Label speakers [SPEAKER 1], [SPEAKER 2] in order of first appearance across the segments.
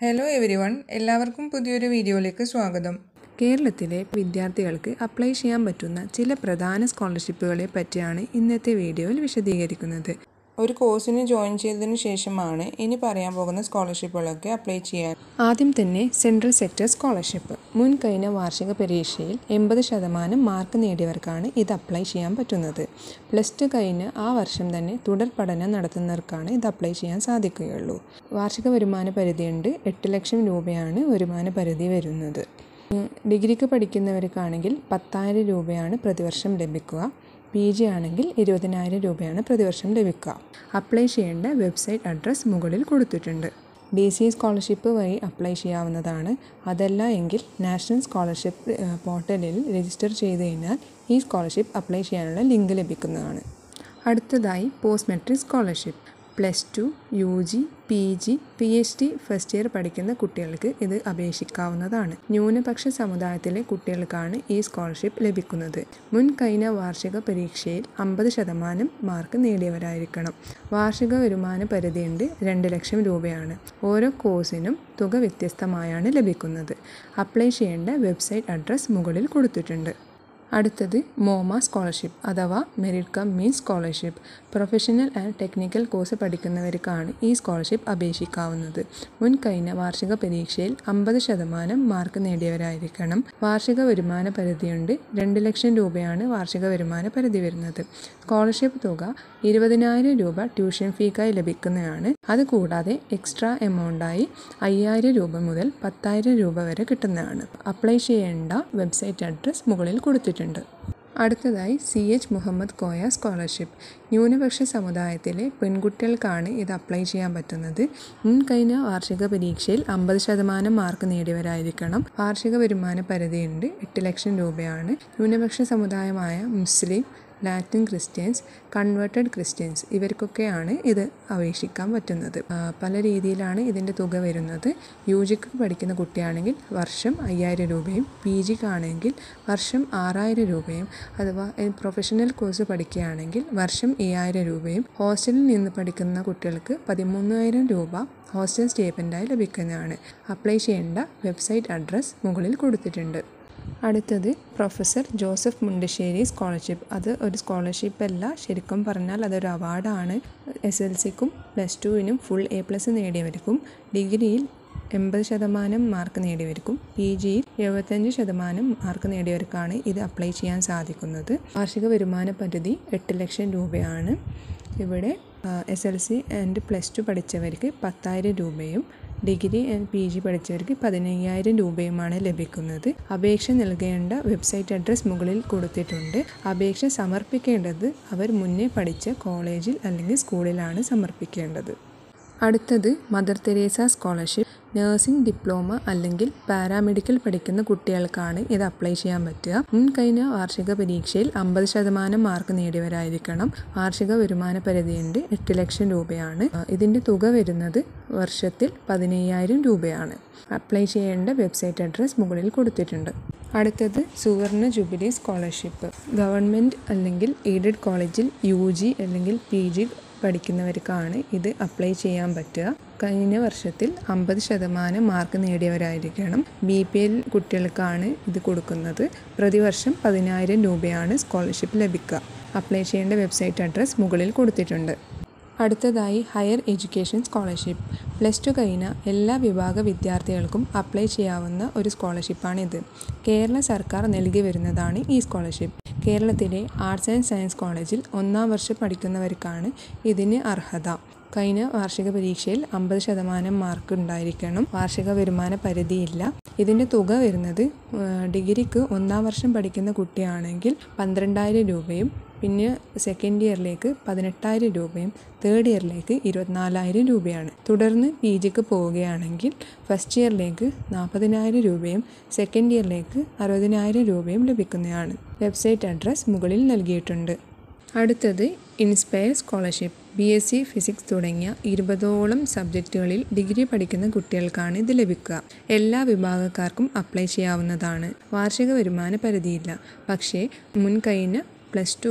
[SPEAKER 1] hello every one എല്ലാവർക്കും പുതിയൊരു വീഡിയോയിലേക്ക് സ്വാഗതം
[SPEAKER 2] കേരളത്തിലെ വിദ്യാർത്ഥികൾക്ക് അപ്ലൈ ചെയ്യാൻ പറ്റുന്ന ചില പ്രധാന സ്കോളർഷിപ്പുകളെ പറ്റിയാണ് ഇന്നത്തെ വീഡിയോയിൽ വിശദീകരിക്കുന്നത്
[SPEAKER 1] ഒരു കോഴ്സിന് ജോയിൻ ചെയ്തതിനു ശേഷമാണ് ഇനി പറയാൻ പോകുന്ന സ്കോളർഷിപ്പുകളൊക്കെ അപ്ലൈ ചെയ്യാൻ
[SPEAKER 2] ആദ്യം തന്നെ സെൻട്രൽ സെക്ടർ സ്കോളർഷിപ്പ് മുൻ കഴിഞ്ഞ വാർഷിക പരീക്ഷയിൽ എൺപത് ശതമാനം മാർക്ക് നേടിയവർക്കാണ് ഇത് അപ്ലൈ ചെയ്യാൻ പറ്റുന്നത് പ്ലസ് ടു കഴിഞ്ഞ് ആ വർഷം തന്നെ തുടർ പഠനം നടത്തുന്നവർക്കാണ് ഇത് അപ്ലൈ ചെയ്യാൻ സാധിക്കുകയുള്ളൂ വാർഷിക വരുമാന പരിധിയുണ്ട് എട്ട് ലക്ഷം രൂപയാണ് വരുമാന പരിധി വരുന്നത് ഉം, ഡിഗ്രിക്ക് പഠിക്കുന്നവർക്കാണെങ്കിൽ പത്തായിരം രൂപയാണ് പ്രതിവർഷം ലഭിക്കുക പി ജി ആണെങ്കിൽ ഇരുപതിനായിരം രൂപയാണ് പ്രതിവർഷം ലഭിക്കുക അപ്ലൈ ചെയ്യേണ്ട വെബ്സൈറ്റ് അഡ്രസ്സ് മുകളിൽ കൊടുത്തിട്ടുണ്ട് ഡി സി സ്കോളർഷിപ്പ് വഴി അപ്ലൈ ചെയ്യാവുന്നതാണ് അതല്ല എങ്കിൽ നാഷണൽ സ്കോളർഷിപ്പ് ഏഹ്, പോർട്ടലിൽ രജിസ്റ്റർ ചെയ്ത് കഴിഞ്ഞാൽ ഈ സ്കോളർഷിപ്പ് അപ്ലൈ ചെയ്യാനുള്ള ലിങ്ക് ലഭിക്കുന്നതാണ് അടുത്തതായി post matric scholarship plus two U G P G P H D first year പഠിക്കുന്ന കുട്ടികൾക്ക് ഇത് അപേക്ഷിക്കാവുന്നതാണ് ന്യൂനപക്ഷ സമുദായത്തിലെ കുട്ടികൾക്കാണ് ഈ സ്കോളർഷിപ്പ് ലഭിക്കുന്നത് മുൻ കഴിഞ്ഞ വാർഷിക പരീക്ഷയിൽ അമ്പത് ശതമാനം മാർക്ക് നേടിയവരായിരിക്കണം വാർഷിക വരുമാന പരിധിയുണ്ട് രണ്ട് ലക്ഷം രൂപയാണ് ഓരോ കോഴ്സിനും തുക വ്യത്യസ്തമായാണ് ലഭിക്കുന്നത് അപ്ലൈ ചെയ്യേണ്ട വെബ്സൈറ്റ് അഡ്രസ്സ് മുകളിൽ കൊടുത്തിട്ടുണ്ട് അടുത്തത് മോമ സ്കോളർഷിപ്പ് അഥവാ merit cum mean scholarship professional and technical course പഠിക്കുന്നവർക്കാണ് ഈ സ്കോളർഷിപ്പ് അപേക്ഷിക്കാവുന്നത് മുൻ കഴിഞ്ഞ വാർഷിക പരീക്ഷയിൽ അമ്പത് ശതമാനം മാർക്ക് നേടിയവരായിരിക്കണം വാർഷിക വരുമാന പരിധിയുണ്ട് രണ്ട് ലക്ഷം രൂപയാണ് വാർഷിക വരുമാന പരിധി വരുന്നത് സ്കോളർഷിപ്പ് തുക ഇരുപതിനായിരം രൂപ ട്യൂഷൻ ഫീക്കായി ലഭിക്കുന്നതാണ് അതുകൂടാതെ എക്സ്ട്രാ എമൗണ്ടായി അയ്യായിരം രൂപ മുതൽ പത്തായിരം രൂപ വരെ കിട്ടുന്നതാണ് അപ്ലൈ ചെയ്യേണ്ട വെബ്സൈറ്റ് അഡ്രസ്സ് മുകളിൽ കൊടുത്തിട്ടുണ്ട് അടുത്തതായി C H Muhammad Koya scholarship ന്യൂനപക്ഷ സമുദായത്തിലെ പെൺകുട്ടികൾക്കാണ് ഇത് അപ്ലൈ ചെയ്യാൻ പറ്റുന്നത് മുൻ കഴിഞ്ഞ വാർഷിക പരീക്ഷയിൽ അമ്പത് ശതമാനം മാർക്ക് നേടിയവരായിരിക്കണം വാർഷിക വരുമാന പരിധിയുണ്ട് എട്ട് ലക്ഷം രൂപയാണ് ന്യൂനപക്ഷ സമുദായമായ മുസ്ലിം ലാറ്റിൻ ക്രിസ്ത്യൻസ് കൺവേർട്ടഡ് ക്രിസ്ത്യൻസ് ഇവർക്കൊക്കെയാണ് ഇത് അപേക്ഷിക്കാൻ പറ്റുന്നത് ആ, പല രീതിയിലാണ് ഇതിൻ്റെ തുക വരുന്നത് യു ജിക്ക് പഠിക്കുന്ന കുട്ടിയാണെങ്കിൽ വർഷം അയ്യായിരം രൂപയും പി ജിക്കാണെങ്കിൽ വർഷം ആറായിരം രൂപയും അഥവാ എ- പ്രൊഫഷണൽ കോഴ്സ് പഠിക്കുകയാണെങ്കിൽ വർഷം ഏഴായിരം രൂപയും ഹോസ്റ്റലിൽ നിന്ന് പഠിക്കുന്ന കുട്ടികൾക്ക് പതിമൂന്നായിരം രൂപ ഹോസ്റ്റൽ സ്റ്റേപ്പൻ്റായി ലഭിക്കുന്നതാണ് അപ്ലൈ ചെയ്യേണ്ട വെബ്സൈറ്റ് അഡ്രസ്സ് മുകളിൽ കൊടുത്തിട്ടുണ്ട് അടുത്തത് പ്രൊഫസർ ജോസഫ് മുണ്ടശ്ശേരി സ്കോളർഷിപ്പ് അത് ഒരു സ്കോളർഷിപ്പ് അല്ല ശരിക്കും പറഞ്ഞാൽ അതൊരു അവാർഡാണ് എസ് എൽ സിക്കും പ്ലസ് ടുവിനും ഫുൾ എ പ്ലസ് നേടിയവർക്കും ഡിഗ്രിയിൽ എൺപത് ശതമാനം മാർക്ക് നേടിയവർക്കും പി ജിയിൽ എഴുപത്തഞ്ച് ശതമാനം മാർക്ക് നേടിയവർക്കാണ് ഇത് അപ്ലൈ ചെയ്യാൻ സാധിക്കുന്നത് വാർഷിക വരുമാന പരിധി എട്ട് ലക്ഷം രൂപയാണ് ഇവിടെ S L C and plus two പഠിച്ചവർക്ക് പത്തായിരം രൂപയും ഡിഗ്രി ആൻഡ് പി ജി പഠിച്ചവർക്ക് പതിനയ്യായിരം രൂപയുമാണ് ലഭിക്കുന്നത് അപേക്ഷ നൽകേണ്ട വെബ്സൈറ്റ് അഡ്രസ്സ് മുകളിൽ കൊടുത്തിട്ടുണ്ട് അപേക്ഷ സമർപ്പിക്കേണ്ടത് അവർ മുന്നേ പഠിച്ച കോളേജിൽ അല്ലെങ്കിൽ സ്കൂളിലാണ് സമർപ്പിക്കേണ്ടത് അടുത്തത് Mother Teresa scholarship nursing diploma അല്ലെങ്കിൽ പാരാമെഡിക്കൽ പഠിക്കുന്ന കുട്ടികൾക്കാണ് ഇത് അപ്ലൈ ചെയ്യാൻ പറ്റുക മുൻ കഴിഞ്ഞ വാർഷിക പരീക്ഷയിൽ അമ്പത് ശതമാനം മാർക്ക് നേടിയവരായിരിക്കണം വാർഷിക വരുമാന പരിധിയുണ്ട് എട്ട് ലക്ഷം രൂപയാണ് ആ, ഇതിൻ്റെ തുക വരുന്നത് വർഷത്തിൽ പതിനയ്യായിരം രൂപയാണ് അപ്ലൈ ചെയ്യേണ്ട വെബ്സൈറ്റ് അഡ്രസ്സ് മുകളിൽ കൊടുത്തിട്ടുണ്ട് അടുത്തത് സുവർണ ജൂബിലി സ്കോളർഷിപ്പ് ഗവൺമെൻറ് അല്ലെങ്കിൽ എയ്ഡഡ് കോളേജിൽ യു ജി അല്ലെങ്കിൽ പി ജി പഠിക്കുന്നവർക്കാണ് ഇത് അപ്ലൈ ചെയ്യാൻ പറ്റുക കഴിഞ്ഞ വർഷത്തിൽ അമ്പത് ശതമാനം മാർക്ക് നേടിയവരായിരിക്കണം ബി പി എൽ കുട്ടികൾക്കാണ് ഇത് കൊടുക്കുന്നത് പ്രതിവർഷം പതിനായിരം രൂപയാണ് സ്കോളർഷിപ്പ് ലഭിക്കുക അപ്ലൈ ചെയ്യേണ്ട വെബ്സൈറ്റ് അഡ്രസ്സ് മുകളിൽ കൊടുത്തിട്ടുണ്ട് അടുത്തതായി higher education scholarship plus two കഴിഞ്ഞ എല്ലാ വിഭാഗ വിദ്യാർത്ഥികൾക്കും അപ്ലൈ ചെയ്യാവുന്ന ഒരു സ്കോളർഷിപ്പാണിത് കേരള സർക്കാർ നൽകി വരുന്നതാണ് ഈ സ്കോളർഷിപ്പ് കേരളത്തിലെ ആർട്സ് ആൻഡ് സയൻസ് കോളേജിൽ ഒന്നാം വർഷം പഠിക്കുന്നവർക്കാണ് ഇതിന് അർഹത കഴിഞ്ഞ വാർഷിക പരീക്ഷയിൽ അമ്പത് ശതമാനം മാർക്ക് ഉണ്ടായിരിക്കണം വാർഷിക വരുമാന പരിധിയില്ല ഇതിൻ്റെ തുക വരുന്നത് ആ, ഡിഗ്രിക്ക് ഒന്നാം വർഷം പഠിക്കുന്ന കുട്ടിയാണെങ്കിൽ പന്ത്രണ്ടായിരം രൂപയും പിന്നെ സെക്കൻഡ് ഇയറിലേക്ക് പതിനെട്ടായിരം രൂപയും തേർഡ് ഇയറിലേക്ക് ഇരുപത്തിനാലായിരം രൂപയാണ് തുടർന്ന് പി ജിക്ക് പോവുകയാണെങ്കിൽ ഫസ്റ്റ് ഇയറിലേക്ക് നാൽപ്പതിനായിരം രൂപയും സെക്കൻഡ് ഇയറിലേക്ക് അറുപതിനായിരം രൂപയും ലഭിക്കുന്നതാണ് വെബ്സൈറ്റ് അഡ്രസ്സ് മുകളിൽ നൽകിയിട്ടുണ്ട് അടുത്തത് inspire scholarship B S C physics തുടങ്ങിയ ഇരുപതോളം സബ്ജക്റ്റുകളിൽ ഡിഗ്രി പഠിക്കുന്ന കുട്ടികൾക്കാണ് ഇത് ലഭിക്കുക എല്ലാ വിഭാഗക്കാർക്കും അപ്ലൈ ചെയ്യാവുന്നതാണ് വാർഷിക വരുമാന പരിധിയില്ല പക്ഷേ മുൻ കഴിഞ്ഞ പ്ലസ് ടുവിൽ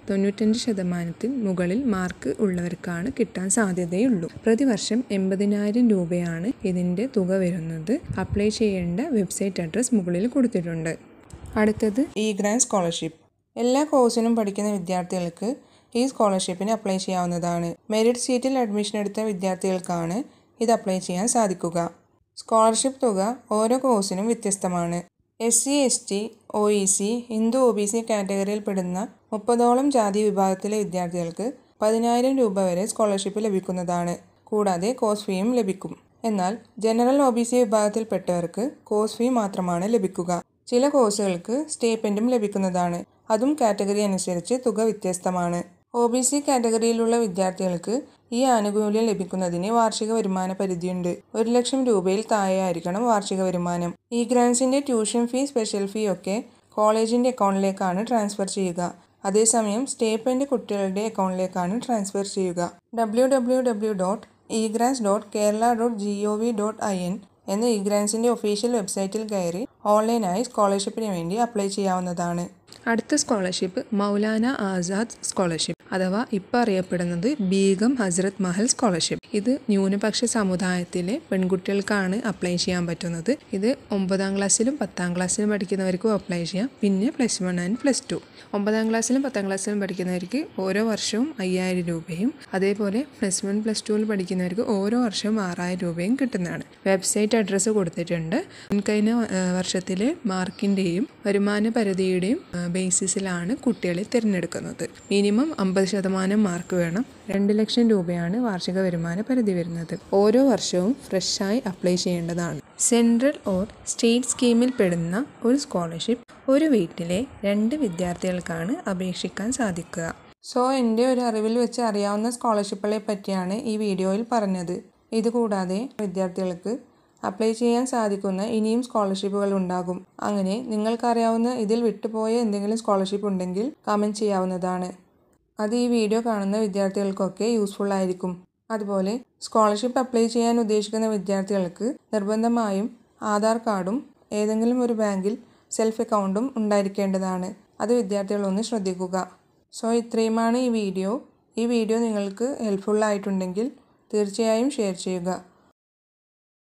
[SPEAKER 2] തൊണ്ണൂറ്റഞ്ച് ശതമാനത്തിൽ മുകളിൽ മാർക്ക് ഉള്ളവർക്കാണ് കിട്ടാൻ സാധ്യതയുള്ളൂ പ്രതിവർഷം എൺപതിനായിരം രൂപയാണ് ഇതിൻ്റെ തുക വരുന്നത് അപ്ലൈ ചെയ്യേണ്ട വെബ്സൈറ്റ് അഡ്രസ്സ് മുകളിൽ കൊടുത്തിട്ടുണ്ട് അടുത്തത്
[SPEAKER 1] ഇ ഗ്രാൻഡ് സ്കോളർഷിപ്പ് എല്ലാ കോഴ്സിനും പഠിക്കുന്ന വിദ്യാർത്ഥികൾക്ക് ഈ സ്കോളർഷിപ്പിന് അപ്ലൈ ചെയ്യാവുന്നതാണ് മെറിറ്റ് സീറ്റിൽ അഡ്മിഷൻ എടുത്ത വിദ്യാർത്ഥികൾക്കാണ് ഇത് അപ്ലൈ ചെയ്യാൻ സാധിക്കുക സ്കോളർഷിപ്പ് തുക ഓരോ കോഴ്സിനും വ്യത്യസ്തമാണ് S C S T O E C Hindu O B C കാറ്റഗറിയിൽ പെടുന്ന മുപ്പതോളം ജാതി വിഭാഗത്തിലെ വിദ്യാർത്ഥികൾക്ക് പതിനായിരം രൂപ വരെ സ്കോളർഷിപ്പ് ലഭിക്കുന്നതാണ് കൂടാതെ കോഴ്സ് ഫീയും ലഭിക്കും എന്നാൽ ജനറൽ ഒ ബി സി വിഭാഗത്തിൽപ്പെട്ടവർക്ക് കോഴ്സ് ഫീ മാത്രമാണ് ലഭിക്കുക ചില കോഴ്സുകൾക്ക് സ്റ്റേപ്പൻറ്റും ലഭിക്കുന്നതാണ് അതും കാറ്റഗറി അനുസരിച്ച് തുക വ്യത്യസ്തമാണ് ഒ ബി സി കാറ്റഗറിയിലുള്ള വിദ്യാർത്ഥികൾക്ക് ഈ ആനുകൂല്യം ലഭിക്കുന്നതിന് വാർഷിക വരുമാന പരിധിയുണ്ട് ഒരു ലക്ഷം രൂപയിൽ താഴെയായിരിക്കണം വാർഷിക വരുമാനം ഈ ഗ്രാൻസിന്റെ ട്യൂഷൻ ഫീ സ്പെഷ്യൽ ഫീ ഒക്കെ കോളേജിന്റെ അക്കൗണ്ടിലേക്കാണ് ട്രാൻസ്ഫർ ചെയ്യുക അതേസമയം സ്റ്റേപ്പൻഡ് കുട്ടികളുടെ അക്കൗണ്ടിലേക്കാണ് ട്രാൻസ്ഫർ ചെയ്യുക W W W dot E grants dot Kerala dot G O V dot I N എന്ന ഇ ഗ്രാൻസിന്റെ ഒഫീഷ്യൽ വെബ്സൈറ്റിൽ കയറി ഓൺലൈനായി സ്കോളർഷിപ്പിന് വേണ്ടി അപ്ലൈ ചെയ്യാവുന്നതാണ്
[SPEAKER 2] അടുത്ത സ്കോളർഷിപ്പ് മൗലാന ആസാദ് സ്കോളർഷിപ്പ് അഥവാ ഇപ്പോൾ അറിയപ്പെടുന്നത് ബീഗം ഹസ്രത് മഹൽ സ്കോളർഷിപ്പ് ഇത് ന്യൂനപക്ഷ സമുദായത്തിലെ പെൺകുട്ടികൾക്കാണ് അപ്ലൈ ചെയ്യാൻ പറ്റുന്നത് ഇത് ഒമ്പതാം ക്ലാസ്സിലും പത്താം ക്ലാസ്സിലും പഠിക്കുന്നവർക്കും അപ്ലൈ ചെയ്യാം പിന്നെ plus one and plus two ഒമ്പതാം ക്ലാസ്സിലും പത്താം ക്ലാസ്സിലും പഠിക്കുന്നവർക്ക് ഓരോ വർഷവും അയ്യായിരം രൂപയും അതേപോലെ പ്ലസ് വൺ പ്ലസ് ടുവിൽ പഠിക്കുന്നവർക്ക് ഓരോ വർഷവും ആറായിരം രൂപയും കിട്ടുന്നതാണ് വെബ്സൈറ്റ് അഡ്രസ്സ് കൊടുത്തിട്ടുണ്ട് മുൻകഴിഞ്ഞ ആ, വർഷത്തിലെ മാർക്കിൻ്റെയും വരുമാന പരിധിയുടെയും ആ, ബേസിസിലാണ് കുട്ടികളെ തിരഞ്ഞെടുക്കുന്നത് മിനിമം അമ്പത് ശതമാനം മാർക്ക് വേണം രണ്ട് ലക്ഷം രൂപയാണ് വാർഷിക വരുമാന പരിധി വരുന്നത് ഓരോ വർഷവും ഫ്രഷായി അപ്ലൈ ചെയ്യേണ്ടതാണ് സെൻട്രൽ ഓർ സ്റ്റേറ്റ് സ്കീമിൽ പെടുന്ന ഒരു സ്കോളർഷിപ്പ് ഒരു വീട്ടിലെ രണ്ട് വിദ്യാർത്ഥികൾക്കാണ് അപേക്ഷിക്കാൻ സാധിക്കുക
[SPEAKER 1] സോ എൻ്റെ ഒരു അറിവിൽ വെച്ച് അറിയാവുന്ന സ്കോളർഷിപ്പുകളെ പറ്റിയാണ് ഈ വീഡിയോയിൽ പറഞ്ഞത് ഇതുകൂടാതെ വിദ്യാർത്ഥികൾക്ക് അപ്ലൈ ചെയ്യാൻ സാധിക്കുന്ന ഇനിയും സ്കോളർഷിപ്പുകൾ ഉണ്ടാകും അങ്ങനെ നിങ്ങൾക്കറിയാവുന്ന ഇതിൽ വിട്ടുപോയ എന്തെങ്കിലും സ്കോളർഷിപ്പ് ഉണ്ടെങ്കിൽ കമൻറ്റ് ചെയ്യാവുന്നതാണ് അത് ഈ വീഡിയോ കാണുന്ന വിദ്യാർത്ഥികൾക്കൊക്കെ യൂസ്ഫുൾ ആയിരിക്കും അതുപോലെ സ്കോളർഷിപ്പ് അപ്ലൈ ചെയ്യാൻ ഉദ്ദേശിക്കുന്ന വിദ്യാർത്ഥികൾക്ക് നിർബന്ധമായും ആധാർ കാർഡും ഏതെങ്കിലും ഒരു ബാങ്കിൽ സെൽഫ് അക്കൗണ്ടും ഉണ്ടായിരിക്കേണ്ടതാണ് അത് വിദ്യാർത്ഥികളൊന്ന് ശ്രദ്ധിക്കുക സോ ഇത്രയുമാണ് ഈ വീഡിയോ ഈ വീഡിയോ നിങ്ങൾക്ക് ഹെൽപ്ഫുൾ ആയിട്ടുണ്ടെങ്കിൽ തീർച്ചയായും ഷെയർ ചെയ്യുക